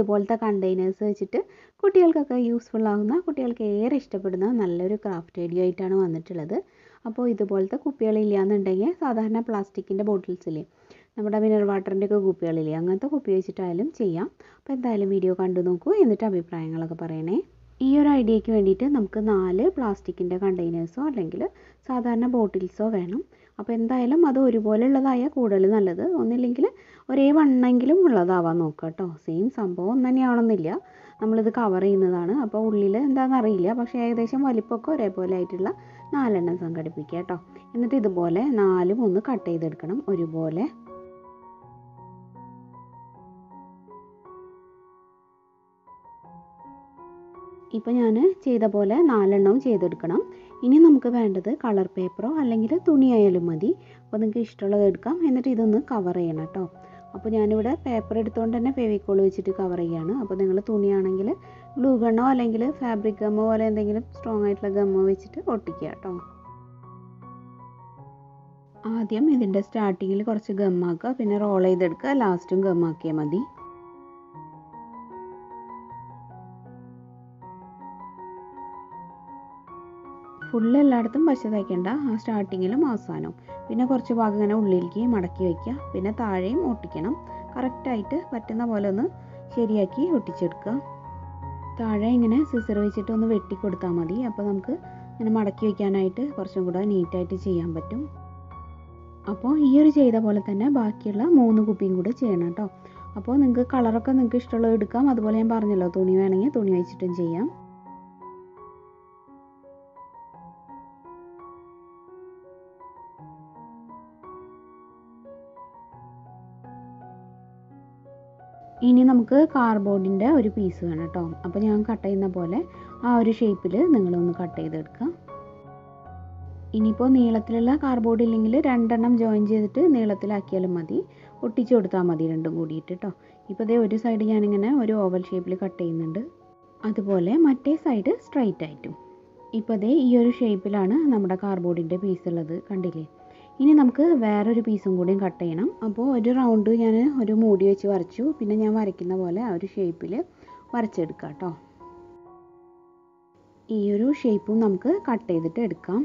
ഇതുപോലത്തെ കണ്ടെയ്നേഴ്സ് വെച്ചിട്ട് കുട്ടികൾക്കൊക്കെ യൂസ്ഫുൾ ആകുന്ന കുട്ടികൾക്ക് ഏറെ ഇഷ്ടപ്പെടുന്ന നല്ലൊരു ക്രാഫ്റ്റ് ഐഡിയ ആയിട്ടാണ് വന്നിട്ടുള്ളത് അപ്പോൾ ഇതുപോലത്തെ കുപ്പികളില്ല എന്നുണ്ടെങ്കിൽ സാധാരണ പ്ലാസ്റ്റിക്കിൻ്റെ ബോട്ടിൽസില്ലേ നമ്മുടെ മിനറൽ വാട്ടറിൻ്റെ ഒക്കെ കുപ്പികളില്ലേ അങ്ങനത്തെ കുപ്പി വെച്ചിട്ടായാലും ചെയ്യാം അപ്പോൾ എന്തായാലും വീഡിയോ കണ്ടു നോക്കൂ എന്നിട്ട് അഭിപ്രായങ്ങളൊക്കെ പറയണേ ഈ ഒരു ഐഡിയയ്ക്ക് വേണ്ടിയിട്ട് നമുക്ക് നാല് പ്ലാസ്റ്റിക്കിൻ്റെ കണ്ടെയ്നേഴ്സോ അല്ലെങ്കിൽ സാധാരണ ബോട്ടിൽസോ വേണം അപ്പോൾ എന്തായാലും അത് ഒരുപോലെ ഉള്ളതായാൽ കൂടുതൽ നല്ലത് ഒന്നില്ലെങ്കിൽ ഒരേ വണ്ണെങ്കിലും ഉള്ളതാവാൻ നോക്കുക കേട്ടോ സെയിം സംഭവം ഒന്നും തന്നെയാവണമെന്നില്ല നമ്മളിത് കവർ ചെയ്യുന്നതാണ് അപ്പോൾ ഉള്ളിൽ എന്താണെന്ന് അറിയില്ല പക്ഷേ ഏകദേശം വലിപ്പമൊക്കെ ഒരേപോലെ ആയിട്ടുള്ള നാലെണ്ണം സംഘടിപ്പിക്കുക കേട്ടോ എന്നിട്ട് ഇതുപോലെ നാലും ഒന്ന് കട്ട് ചെയ്തെടുക്കണം ഒരുപോലെ ഇപ്പോൾ ഞാൻ ചെയ്ത പോലെ നാലെണ്ണവും ചെയ്തെടുക്കണം ഇനി നമുക്ക് വേണ്ടത് കളർ പേപ്പറോ അല്ലെങ്കിൽ തുണിയായാലും മതി അപ്പോൾ നിങ്ങൾക്ക് ഇഷ്ടമുള്ളത് എടുക്കാം എന്നിട്ട് ഇതൊന്ന് കവർ ചെയ്യണം കേട്ടോ അപ്പോൾ ഞാനിവിടെ പേപ്പർ എടുത്തുകൊണ്ട് തന്നെ ഫെവിക്കോൾ വെച്ചിട്ട് കവർ ചെയ്യാണ് അപ്പോൾ നിങ്ങൾ തുണിയാണെങ്കിൽ ഗ്ലൂ ഗണ്ണോ അല്ലെങ്കിൽ ഫാബ്രിക് ഗമ്മോ പോലെ എന്തെങ്കിലും സ്ട്രോങ് ആയിട്ടുള്ള ഗമ്മോ വെച്ചിട്ട് ഒട്ടിക്കുക കേട്ടോ ആദ്യം ഇതിൻ്റെ സ്റ്റാർട്ടിങ്ങിൽ കുറച്ച് ഗമ്മാക്കുക പിന്നെ റോൾ ചെയ്തെടുക്കുക ലാസ്റ്റും ഗമ്മാക്കിയാൽ മതി ഫുള്ള് എല്ലായിടത്തും പശ തയ്ക്കേണ്ട ആ സ്റ്റാർട്ടിങ്ങിലും അവസാനവും പിന്നെ കുറച്ച് ഭാഗം ഇങ്ങനെ ഉള്ളിലേക്ക് മടക്കി വയ്ക്കുക പിന്നെ താഴെയും ഒട്ടിക്കണം കറക്റ്റായിട്ട് പറ്റുന്ന പോലെ ഒന്ന് ശരിയാക്കി ഒട്ടിച്ചെടുക്കുക താഴെ ഇങ്ങനെ സിസർ വെച്ചിട്ട് ഒന്ന് വെട്ടി കൊടുത്താൽ മതി അപ്പോൾ നമുക്ക് ഇങ്ങനെ മടക്കി വയ്ക്കാനായിട്ട് കുറച്ചും കൂടെ നീറ്റായിട്ട് ചെയ്യാൻ പറ്റും അപ്പോൾ ഈ ഒരു ചെയ്ത പോലെ തന്നെ ബാക്കിയുള്ള മൂന്ന് കുപ്പിയും കൂടെ ചെയ്യണം കേട്ടോ അപ്പോൾ നിങ്ങൾക്ക് കളറൊക്കെ നിങ്ങൾക്ക് ഇഷ്ടമുള്ളത് എടുക്കാം അതുപോലെ ഞാൻ പറഞ്ഞല്ലോ തുണി വേണമെങ്കിൽ തുണി വെച്ചിട്ടും ചെയ്യാം ഇനി നമുക്ക് കാർഡ്ബോർഡിൻ്റെ ഒരു പീസ് വേണം കേട്ടോ അപ്പോൾ ഞാൻ കട്ട് ചെയ്യുന്ന പോലെ ആ ഒരു ഷേപ്പിൽ നിങ്ങളൊന്ന് കട്ട് ചെയ്തെടുക്കുക ഇനിയിപ്പോൾ നീളത്തിലുള്ള കാർഡ്ബോർഡ് ഇല്ലെങ്കിൽ രണ്ടെണ്ണം ജോയിൻ ചെയ്തിട്ട് നീളത്തിലാക്കിയാലും മതി ഒട്ടിച്ചു കൊടുത്താൽ മതി രണ്ടും കൂടിയിട്ട് കേട്ടോ ഇപ്പോൾ ദേ ഒരു സൈഡ് ഞാനിങ്ങനെ ഒരു ഓവൽ ഷേപ്പിൽ കട്ട് ചെയ്യുന്നുണ്ട് അതുപോലെ മറ്റേ സൈഡ് സ്ട്രൈറ്റ് ആയിട്ടും ഇപ്പോൾ ദേ ഈ ഒരു ഷേപ്പിലാണ് നമ്മുടെ കാർഡ്ബോർഡിൻ്റെ പീസ് ഉള്ളത് കണ്ടില്ലേ ഇനി നമുക്ക് വേറൊരു പീസും കൂടിയും കട്ട് ചെയ്യണം അപ്പോൾ ഒരു റൗണ്ട് ഞാൻ ഒരു മൂടി വെച്ച് വരച്ചു പിന്നെ ഞാൻ വരയ്ക്കുന്ന പോലെ ആ ഒരു ഷേപ്പിൽ വരച്ചെടുക്കാം കേട്ടോ ഈ ഒരു ഷേപ്പും നമുക്ക് കട്ട് ചെയ്തിട്ട് എടുക്കാം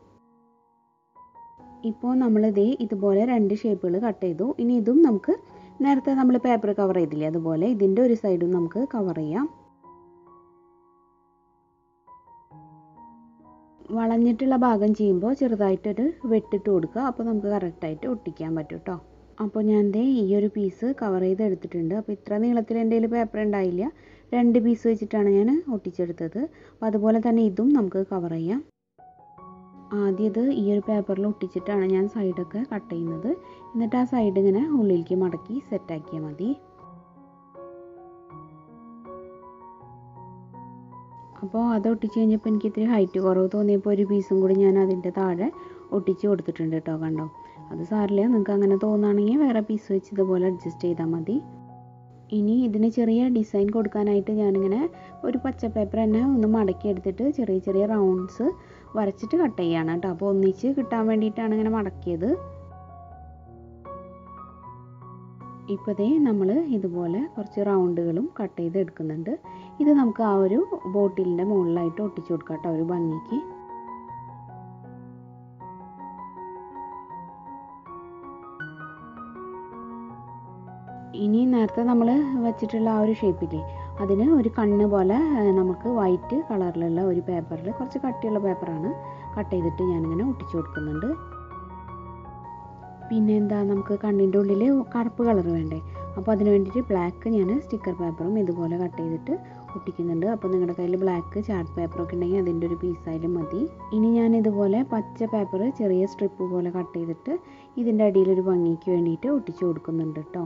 ഇപ്പോൾ നമ്മളിതേ ഇതുപോലെ രണ്ട് ഷേപ്പുകൾ കട്ട് ചെയ്തു ഇനി ഇതും നമുക്ക് നേരത്തെ നമ്മൾ പേപ്പർ കവർ ചെയ്തില്ലേ അതുപോലെ ഇതിൻ്റെ ഒരു സൈഡും നമുക്ക് കവർ ചെയ്യാം വളഞ്ഞിട്ടുള്ള ഭാഗം ചെയ്യുമ്പോൾ ചെറുതായിട്ടൊരു വെട്ടിട്ട് കൊടുക്കുക അപ്പോൾ നമുക്ക് കറക്റ്റായിട്ട് ഒട്ടിക്കാൻ പറ്റും കേട്ടോ അപ്പോൾ ഞാൻ ദേ ഈ ഒരു പീസ് കവർ ചെയ്ത് എടുത്തിട്ടുണ്ട് അപ്പോൾ ഇത്ര നീളത്തിൽ എൻ്റെ കയ്യിൽ പേപ്പർ ഉണ്ടായില്ല രണ്ട് പീസ് വെച്ചിട്ടാണ് ഞാൻ ഒട്ടിച്ചെടുത്തത് അപ്പോൾ അതുപോലെ തന്നെ ഇതും നമുക്ക് കവർ ചെയ്യാം ആദ്യം ഇത് ഈ ഒരു പേപ്പറിൽ ഒട്ടിച്ചിട്ടാണ് ഞാൻ സൈഡൊക്കെ കട്ട് ചെയ്യുന്നത് എന്നിട്ട് ആ സൈഡ് ഇങ്ങനെ ഉള്ളിലേക്ക് മടക്കി സെറ്റാക്കിയാൽ മതി അപ്പോൾ അത് ഒട്ടിച്ച് കഴിഞ്ഞപ്പോൾ എനിക്ക് ഇത്തിരി ഹൈറ്റ് കുറവ് തോന്നിയപ്പോൾ ഒരു പീസും കൂടി ഞാൻ അതിൻ്റെ താഴെ ഒട്ടിച്ച് കൊടുത്തിട്ടുണ്ട് കേട്ടോ കണ്ടോ അത് സാറില്ല നിങ്ങൾക്ക് അങ്ങനെ തോന്നുകയാണെങ്കിൽ വേറെ പീസ് വെച്ച് ഇതുപോലെ അഡ്ജസ്റ്റ് ചെയ്താൽ മതി ഇനി ഇതിന് ചെറിയ ഡിസൈൻ കൊടുക്കാനായിട്ട് ഞാനിങ്ങനെ ഒരു പച്ച പേപ്പർ തന്നെ ഒന്ന് മടക്കി എടുത്തിട്ട് ചെറിയ ചെറിയ റൗണ്ട്സ് വരച്ചിട്ട് കട്ട് ചെയ്യാണ് കേട്ടോ അപ്പോൾ ഒന്നിച്ച് കിട്ടാൻ വേണ്ടിയിട്ടാണ് ഇങ്ങനെ മടക്കിയത് ഇപ്പോഴേ നമ്മൾ ഇതുപോലെ കുറച്ച് റൗണ്ടുകളും കട്ട് ചെയ്ത് എടുക്കുന്നുണ്ട് ഇത് നമുക്ക് ആ ഒരു ബോട്ടിലിൻ്റെ മുകളിലായിട്ട് ഒട്ടിച്ചു കൊടുക്കാം കേട്ടോ ഒരു ഭംഗിക്ക് ഇനി നേരത്തെ നമ്മൾ വെച്ചിട്ടുള്ള ആ ഒരു ഷേപ്പില്ലേ അതിന് ഒരു കണ്ണ് പോലെ നമുക്ക് വൈറ്റ് കളറിലുള്ള ഒരു പേപ്പറിൽ കുറച്ച് കട്ടിയുള്ള പേപ്പറാണ് കട്ട് ചെയ്തിട്ട് ഞാനിങ്ങനെ ഒട്ടിച്ചു കൊടുക്കുന്നുണ്ട് പിന്നെ എന്താ നമുക്ക് കണ്ണിൻ്റെ ഉള്ളിൽ കറുപ്പ് കളർ വേണ്ടേ അപ്പോൾ അതിന് വേണ്ടിയിട്ട് ബ്ലാക്ക് ഞാൻ സ്റ്റിക്കർ പേപ്പറും ഇതുപോലെ കട്ട് ചെയ്തിട്ട് ഒട്ടിക്കുന്നുണ്ട് അപ്പോൾ നിങ്ങളുടെ കയ്യിൽ ബ്ലാക്ക് ചാർട്ട് പേപ്പറൊക്കെ ഉണ്ടെങ്കിൽ അതിൻ്റെ ഒരു പീസായാലും മതി ഇനി ഞാൻ ഇതുപോലെ പച്ച പേപ്പർ ചെറിയ സ്ട്രിപ്പ് പോലെ കട്ട് ചെയ്തിട്ട് ഇതിൻ്റെ അടിയിൽ ഒരു ഭംഗിക്ക് വേണ്ടിയിട്ട് ഒട്ടിച്ചു കൊടുക്കുന്നുണ്ട് കേട്ടോ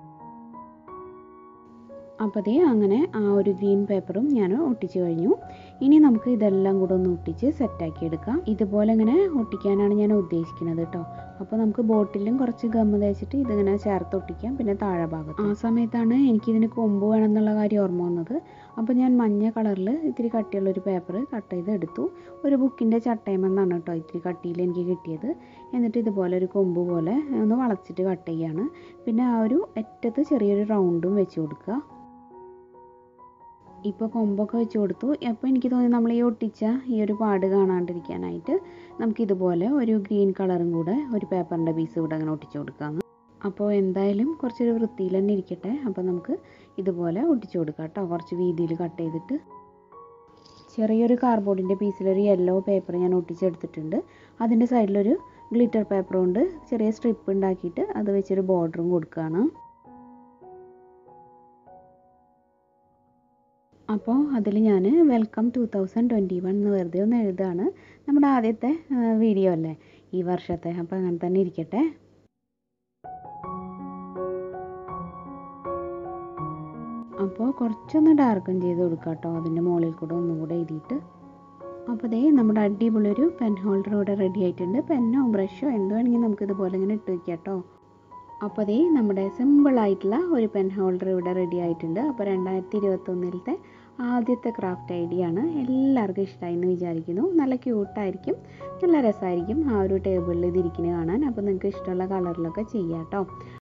അപ്പോൾ അതേ അങ്ങനെ ആ ഒരു ഗ്രീൻ പേപ്പറും ഞാൻ ഒട്ടിച്ചു കഴിഞ്ഞു ഇനി നമുക്ക് ഇതെല്ലാം കൂടെ ഒന്ന് ഒട്ടിച്ച് സെറ്റാക്കി എടുക്കാം ഇതുപോലെ ഇങ്ങനെ ഒട്ടിക്കാനാണ് ഞാൻ ഉദ്ദേശിക്കുന്നത് കേട്ടോ അപ്പോൾ നമുക്ക് ബോട്ടിലും കുറച്ച് ഗമ്മ് തേച്ചിട്ട് ഇതിങ്ങനെ ചേർത്ത് ഒട്ടിക്കാം പിന്നെ താഴെ ഭാഗത്ത് ആ സമയത്താണ് എനിക്കിതിന് കൊമ്പ് വേണം എന്നുള്ള കാര്യം ഓർമ്മ വന്നത് അപ്പോൾ ഞാൻ മഞ്ഞ കളറിൽ ഇത്തിരി കട്ടിയുള്ള ഒരു പേപ്പർ കട്ട് ചെയ്ത് എടുത്തു ഒരു ബുക്കിൻ്റെ ചട്ടയമെന്നാണ് കേട്ടോ ഇത്തിരി കട്ടിയിൽ എനിക്ക് കിട്ടിയത് എന്നിട്ട് ഇതുപോലെ ഒരു കൊമ്പ് പോലെ ഒന്ന് വളച്ചിട്ട് കട്ട് ചെയ്യാണ് പിന്നെ ആ ഒരു അറ്റത്ത് ചെറിയൊരു റൗണ്ടും വെച്ച് കൊടുക്കുക ഇപ്പോൾ കൊമ്പൊക്കെ വെച്ച് കൊടുത്തു അപ്പോൾ എനിക്ക് തോന്നി നമ്മൾ ഈ ഒട്ടിച്ച ഈ ഒരു പാട് കാണാണ്ടിരിക്കാനായിട്ട് നമുക്ക് ഇതുപോലെ ഒരു ഗ്രീൻ കളറും കൂടെ ഒരു പേപ്പറിൻ്റെ പീസ് കൂടെ അങ്ങനെ ഒട്ടിച്ച് കൊടുക്കാമെന്ന് അപ്പോൾ എന്തായാലും കുറച്ചൊരു വൃത്തിയിൽ തന്നെ ഇരിക്കട്ടെ അപ്പോൾ നമുക്ക് ഇതുപോലെ ഒട്ടിച്ച് കൊടുക്കാം കേട്ടോ കുറച്ച് വീതിയിൽ കട്ട് ചെയ്തിട്ട് ചെറിയൊരു കാർഡ്ബോർഡിൻ്റെ പീസിലൊരു യെല്ലോ പേപ്പർ ഞാൻ ഒട്ടിച്ചെടുത്തിട്ടുണ്ട് അതിൻ്റെ സൈഡിലൊരു ഗ്ലിറ്റർ പേപ്പർ കൊണ്ട് ചെറിയ സ്ട്രിപ്പ് ഉണ്ടാക്കിയിട്ട് അത് വെച്ചൊരു ബോർഡറും കൊടുക്കുകയാണ് അപ്പോൾ അതിൽ ഞാൻ welcome to thousand twenty one എന്ന് വെറുതെ ഒന്ന് എഴുതുകയാണ് നമ്മുടെ ആദ്യത്തെ വീഡിയോ അല്ലേ ഈ വർഷത്തെ അപ്പോൾ അങ്ങനെ തന്നെ ഇരിക്കട്ടെ അപ്പോൾ കുറച്ചൊന്ന് ഡാർക്കൻ ചെയ്ത് കൊടുക്കാം കേട്ടോ അതിൻ്റെ മുകളിൽ കൂടെ ഒന്നും കൂടെ എഴുതിയിട്ട് അപ്പോൾ ദേ നമ്മുടെ അടിപൊളി ഒരു പെൻ ഹോൾഡർ ഇവിടെ റെഡി ആയിട്ടുണ്ട് പെന്നോ ബ്രഷോ എന്ത് വേണമെങ്കിൽ നമുക്ക് ഇതുപോലെ ഇങ്ങനെ ഇട്ട് വയ്ക്കാം കേട്ടോ അപ്പോൾ ദേ നമ്മുടെ സിമ്പിളായിട്ടുള്ള ഒരു പെൻ ഹോൾഡർ ഇവിടെ റെഡി ആയിട്ടുണ്ട് അപ്പോൾ രണ്ടായിരത്തി ഇരുപത്തൊന്നിലത്തെ ആദ്യത്തെ ക്രാഫ്റ്റ് ഐഡിയ ആണ് എല്ലാവർക്കും ഇഷ്ടമായി എന്ന് വിചാരിക്കുന്നു നല്ല ക്യൂട്ടായിരിക്കും നല്ല രസമായിരിക്കും ആ ഒരു ടേബിളിൽ ഇതിരിക്കുന്നത് കാണാൻ അപ്പോൾ നിങ്ങൾക്ക് ഇഷ്ടമുള്ള കളറിലൊക്കെ ചെയ്യാം കേട്ടോ